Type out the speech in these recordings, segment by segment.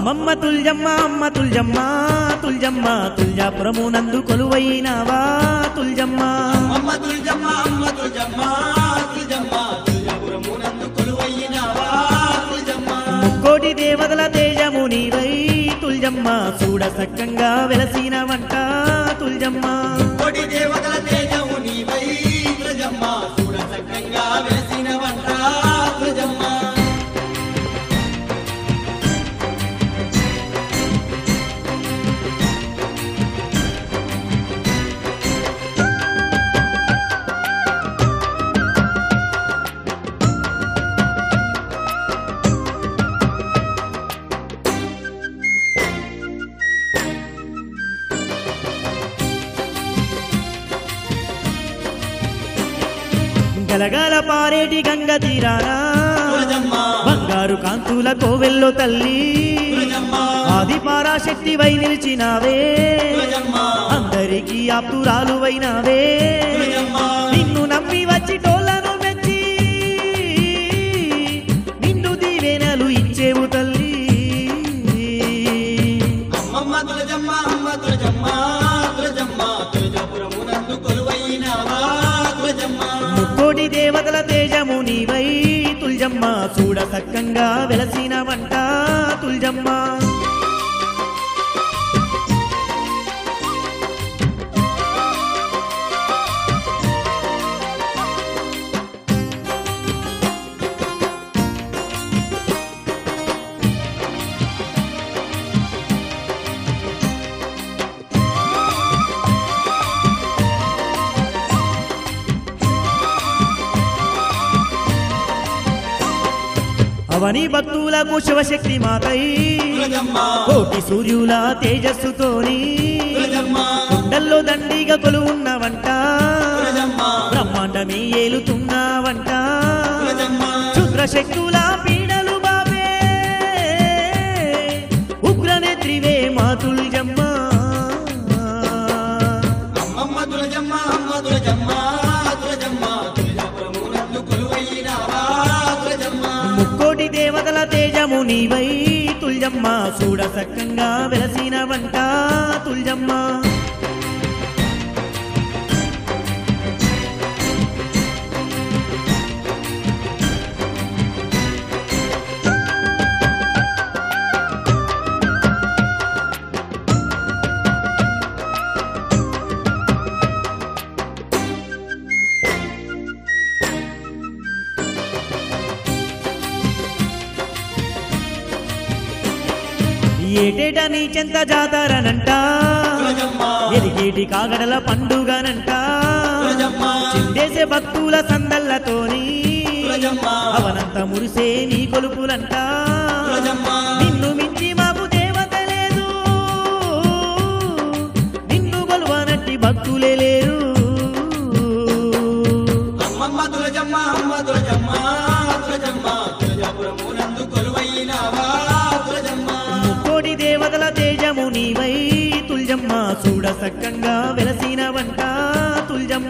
అమ్మమ్మ తుల్జమ్మ అమ్మ తుల్జమ్మ తుల్జమ్మ తుల్జాపురము నందు కొలువైనావా తుల్జమ్మ అమ్మ తుల్జమ్మ అమ్మ తుల్జమ్మ తుల్జమ్మ తుల్జపురము నందు కొలువయ్యినావా తుల్జమ్మ ముక్కోటి దేవతల తేజము నీవై తుల్జమ్మ చూడ సక్కంగా వెలసిన వంట తుల్జమ్మ కోటి దేవతల తేజము నీవై తుల్జమ్మ చూడ చక్కగా వెలసిన వంట తుల్జమ్మ గలగల పారేటి గంగ తీరానా తుల్జమ్మ బంగారు కాంతుల కోవెల్లో తల్లి తుల్జమ్మ ఆది పరాశక్తి వై నిలిచినావే తుల్జమ్మ అందరికీ ఆప్తురాలువైనావే తుల్జమ్మ నిన్ను నమ్మి వచ్చి టోళ్ళను మెచ్చి నిన్ను దీవెనలు ఇచ్చేవు తల్లి అమ్మమ్మ తులజమ్మ అమ్మ తులజమ్మ తులజమ్మ తులజపురము నందు కొలువైనావా తులజమ్మ ముక్కోటి దేవతల తేజము నీవై తుల్జమ్మ చూడ సక్కంగా వెలసిన వంట తుల్జమ్మ అవని భక్తులకు శివశక్తి మాతై తులజమ్మ కోటి సూర్యుల తేజస్సుతోని తులజమ్మ కొండల్లో దండిగా కొలువున్నవంట తులజమ్మ బ్రహ్మాండమే ఏలుతున్నవంట తులజమ్మ క్షుద్ర శక్తుల పీడలు బాబే ఉగ్రనేత్రివే మాతుల్జమ్మ అమ్మమ్మ తులజమ్మ అమ్మ తులజమ్మ తులజమ్మ తులజపురము నందు కొలువైనావా తులజమ్మ ముక్కోటి దేవతల తేజము నీవై తుల్జమ్మ చూడ సక్కంగా వెలసిన వంట తుల్జమ్మ ఏటేటా నీ చెంత జాతరనంట తులజమ్మ ఎరిగేటి కాగడల పండుగనంట తులజమ్మ చిందేసే భక్తుల సందల్లతోని తులజమ్మ అవనంత మురిసే నీ కొలుపులంట తులజమ్మ నిన్ను మించి మాకు దేవత లేదు నిన్ను కొలువనట్టి భక్తులే లేరు అమ్మమ్మ తులజమ్మ అమ్మ తులజమ్మ తులజమ్మ తులజపురము నందు కొలువైనావా తులజమ్మ ముక్కోటి దేవతల తేజము నీవై తుల్జమ్మ చూడ సక్కంగా వెలసిన వంట తుల్జమ్మ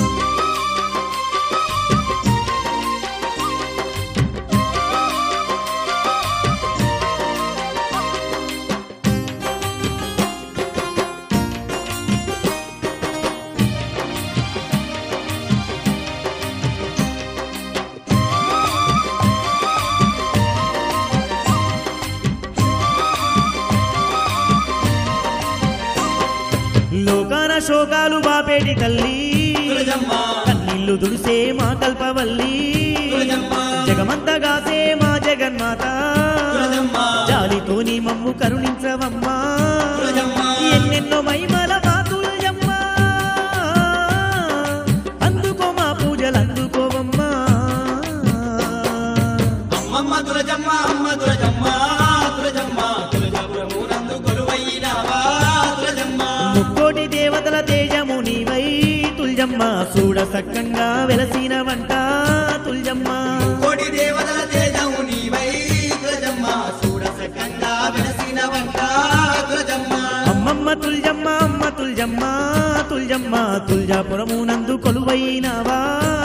లోకాన శోకాలు బాపేటి తల్లి తులజమ్మ కన్నీళ్లు దుడిసే మా కల్పవల్లి తులజమ్మ జగమంతగాసే మా జగన్మాత తులజమ్మ జాలితోని మమ్ము కరుణించవమ్మా తులజమ్మ ఎన్నెన్నో మహిమల మా తుల్జమ్మ అందుకో మా పూజలు అందుకోవమ్మా అమ్మమ్మ తులజమ్మ అమ్మ తులజమ్మ తులజమ్మ తులజపురము నందు కొలువైనావా తులజమ్మ ముక్కోటి దేవతల తేజము నీవై తుల్జమ్మ చూడ సక్కంగా వెలసిన వంట తుల్జమ్మ కోటి దేవతల తేజము నీవై తులజమ్మ చూడ సకంగా వెలసిన వంట తులజమ్మ అమ్మమ్మ తుల్జమ్మ అమ్మ తుల్జమ్మ తుల్జమ్మ తుల్జాపురము నందు కొలువైనావా